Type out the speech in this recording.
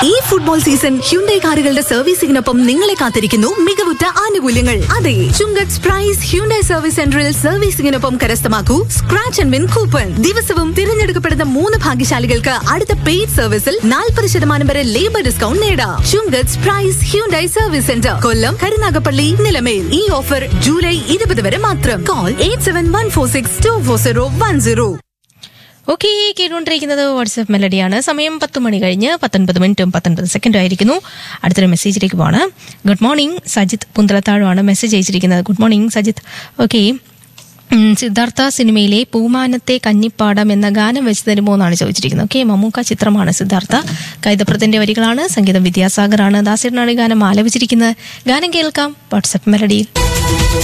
ഈ football season Hyundai കാറുകളുടെ സർവീസിംഗിനൊപ്പം നിങ്ങളെ കാത്തിരിക്കുന്നു മികവുറ്റ ആനുകൂല്യങ്ങൾ അതെ ചുങ്കത്ത് പ്രൈസ് ഹ്യുണ്ടൈ സർവീസ് സെന്ററിൽ സർവീസിംഗിനൊപ്പം കരസ്ഥമാക്കൂ സ്ക്രാച്ച് ആൻഡ് വിൻ കൂപ്പൺ ദിവസവും തിരഞ്ഞെടുക്കപ്പെടുന്ന മൂന്ന് ഭാഗ്യശാലികൾക്ക് അടുത്ത പെയ്ഡ് സർവീസിൽ നാൽപ്പത് ശതമാനം വരെ ലേബർ ഡിസ്കൗണ്ട് നേടാം Chunkath price Hyundai service centre Kollam Karunagappally Nilamel ഈ ഓഫർ ജൂലൈ ഇരുപത് വരെ മാത്രം call eight seven one four six two four zero one zero okay കേട്ടുകൊണ്ടിരിക്കുന്നത് വാട്സ്ആപ്പ് മെലഡിയാണ് സമയം പത്ത് മണി കഴിഞ്ഞ് പത്തൊൻപത് മിനിറ്റും പത്തൊൻപത് സെക്കൻഡും ആയിരിക്കുന്നു അടുത്തൊരു മെസ്സേജിലേക്ക് പോവാണ് ഗുഡ് മോർണിംഗ് സജിത്ത് പുന്തലത്താഴുമാണ് മെസ്സേജ് അയച്ചിരിക്കുന്നത് good morning Sajith okay Siddhartha സിനിമയിലെ പൂമാനത്തെ കന്നിപ്പാടം എന്ന ഗാനം വെച്ച് തരുമോ എന്നാണ് ചോദിച്ചിരിക്കുന്നത് ഓക്കെ മമ്മൂക്ക ചിത്രമാണ് സിദ്ധാർത്ഥ കൈതപ്രത്തിന്റെ വരികളാണ് സംഗീതം വിദ്യാസാഗറാണ് ദാസിറിനാണ് ഈ ഗാനം ആലപിച്ചിരിക്കുന്നത് ഗാനം കേൾക്കാം വാട്സ്ആപ്പ് മെലഡിയിൽ